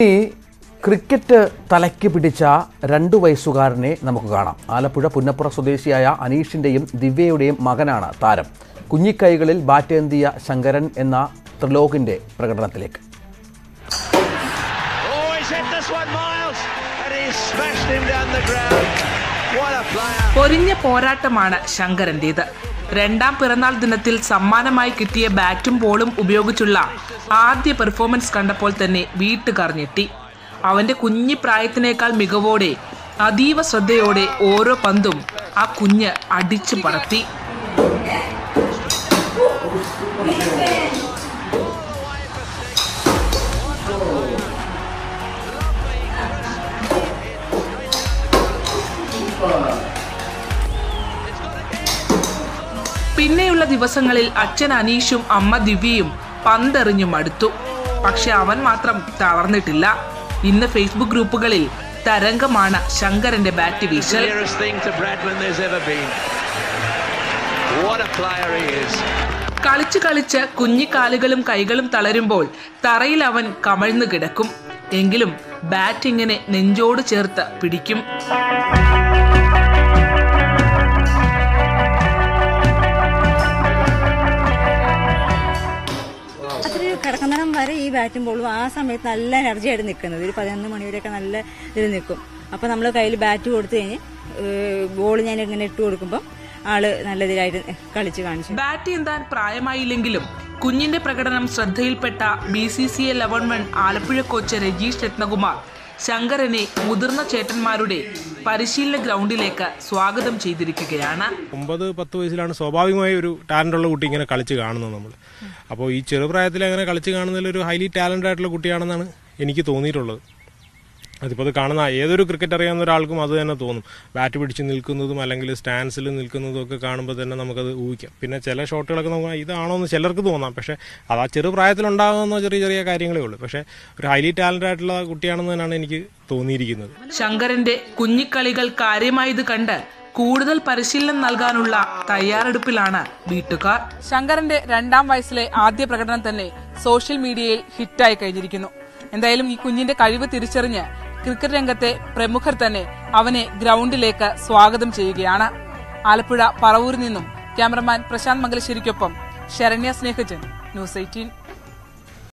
ഈ ക്രിക്കറ്റ് തലയ്ക്ക് പിടിച്ച രണ്ടു വയസ്സുകാരനെ നമുക്ക് കാണാം ആലപ്പുഴ പുന്നപ്പുറ സ്വദേശിയായ അനീഷിന്റെയും ദിവ്യയുടെയും മകനാണ് താരം കുഞ്ഞിക്കൈകളിൽ ബാറ്റേന്തിയ ശങ്കരൻ എന്ന ത്രിലോകിന്റെ പ്രകടനത്തിലേക്ക് Oh, he's hit this one, Miles, and he's smashed him down the ground. What a player. പൊരിഞ്ഞ പോരാട്ടമാണ് ശങ്കരന്റേത് രണ്ടാം പിറന്നാൾ ദിനത്തിൽ സമ്മാനമായി കിട്ടിയ ബാറ്റും ബോളും ഉപയോഗിച്ചുള്ള ആദ്യ പെർഫോമൻസ് കണ്ടപ്പോൾ തന്നെ വീട്ടുകാർ ഞെട്ടി അവന്റെ കുഞ്ഞി പ്രായത്തിനേക്കാൾ മികവോടെ അതീവ ശ്രദ്ധയോടെ ഓരോ പന്തും ആ കുഞ്ഞ് അടിച്ചു പറത്തി പിന്നെയുള്ള ദിവസങ്ങളിൽ അച്ഛൻ അനീഷും അമ്മ ദിവ്യയും പന്തെറിഞ്ഞു മടുത്തു പക്ഷെ അവൻ മാത്രം തളർന്നിട്ടില്ല ഇന്ന് ഫേസ്ബുക്ക് ഗ്രൂപ്പുകളിൽ തരംഗമാണ് ശങ്കരന്റെ ബാറ്റ് വീശൽ Nearest thing to Bradman there's ever been. What a player he is. കളിച്ച് കളിച്ച് കുഞ്ഞിക്കാലുകളും കൈകളും തളരുമ്പോൾ തറയിൽ അവൻ കമഴ്ന്നു കിടക്കും എങ്കിലും ബാറ്റ് ഇങ്ങനെ നെഞ്ചോട് ചേർത്ത് പിടിക്കും അത്രയും കിടക്കുന്നിടം വരെ ഈ ബാറ്റും ബോളും ആ സമയത്ത് നല്ല എനർജി ആയിട്ട് നിൽക്കുന്നത് ഒരു പതിനൊന്ന് മണിവരെയൊക്കെ നല്ല ഇതിൽ നിൽക്കും അപ്പൊ നമ്മൾ കയ്യിൽ ബാറ്റ് കൊടുത്തു കഴിഞ്ഞ് ബോൾ ഞാൻ ഇങ്ങനെ ഇട്ട് കൊടുക്കുമ്പോൾ ആള് നല്ല ഇതിലായിട്ട് കളിച്ച് കാണിച്ചു ബാറ്റ് എന്താൻ പ്രായമായില്ലെങ്കിലും കുഞ്ഞിന്റെ പ്രകടനം ശ്രദ്ധയിൽപ്പെട്ട B C C A level one Alappuzha coach Rajeesh Rathnakumar ശങ്കരനെ മുതിർന്ന ചേട്ടന്മാരുടെ പരിശീലന ഗ്രൗണ്ടിലേക്ക് സ്വാഗതം ചെയ്തിരിക്കുകയാണ് ഒമ്പത് പത്ത് വയസ്സിലാണ് സ്വാഭാവികമായി ഒരു ടാലൻ്റ് ഉള്ള കുട്ടി ഇങ്ങനെ കളിച്ച് കാണുന്നത് നമ്മൾ അപ്പോൾ ഈ ചെറുപ്രായത്തിൽ അങ്ങനെ കളിച്ച് കാണുന്നതിൽ ഒരു ഹൈലി ടാലൻ്റ് ആയിട്ടുള്ള കുട്ടിയാണെന്നാണ് എനിക്ക് തോന്നിയിട്ടുള്ളത് അതിപ്പോൾ അത് കാണുന്ന ഏതൊരു ക്രിക്കറ്റ് അറിയാവുന്ന ഒരാൾക്കും അത് തന്നെ തോന്നും ബാറ്റ് പിടിച്ച് നിൽക്കുന്നതും അല്ലെങ്കിൽ സ്റ്റാൻസിൽ നിൽക്കുന്നതും ഒക്കെ കാണുമ്പോൾ തന്നെ നമുക്കത് ഊഹിക്കാം പിന്നെ ചില ഷോട്ടുകളൊക്കെ നമുക്ക് ഇതാണോ എന്ന് ചിലർക്ക് തോന്നാം പക്ഷേ അത് ആ ചെറുപ്രായത്തിലുണ്ടാകുന്ന ചെറിയ ചെറിയ കാര്യങ്ങളേ ഉള്ളൂ പക്ഷേ ഒരു ഹൈലി ടാലൻ്റ് ആയിട്ടുള്ള കുട്ടിയാണെന്ന് തന്നെയാണ് എനിക്ക് തോന്നിയിരിക്കുന്നത് ശങ്കരന്റെ കുഞ്ഞിക്കളികൾ കാര്യമായത് കണ്ട് കൂടുതൽ പരിശീലനം നൽകാനുള്ള തയ്യാറെടുപ്പിലാണ് വീട്ടുകാർ ശങ്കരന്റെ രണ്ടാം വയസ്സിലെ ആദ്യ പ്രകടനം തന്നെ സോഷ്യൽ മീഡിയയിൽ ഹിറ്റായി കഴിഞ്ഞിരിക്കുന്നു എന്തായാലും ഈ കുഞ്ഞിന്റെ കഴിവ് തിരിച്ചറിഞ്ഞ് ക്രിക്കറ്റ് രംഗത്തെ പ്രമുഖർ തന്നെ അവനെ ഗ്രൗണ്ടിലേക്ക് സ്വാഗതം ചെയ്യുകയാണ് ആലപ്പുഴ പറവൂരിൽ നിന്നും ക്യാമറമാൻ പ്രശാന്ത് മംഗലശ്ശേരിക്കൊപ്പം ശരണ്യ സ്നേഹജൻ ന്യൂസ് എയ്റ്റീൻ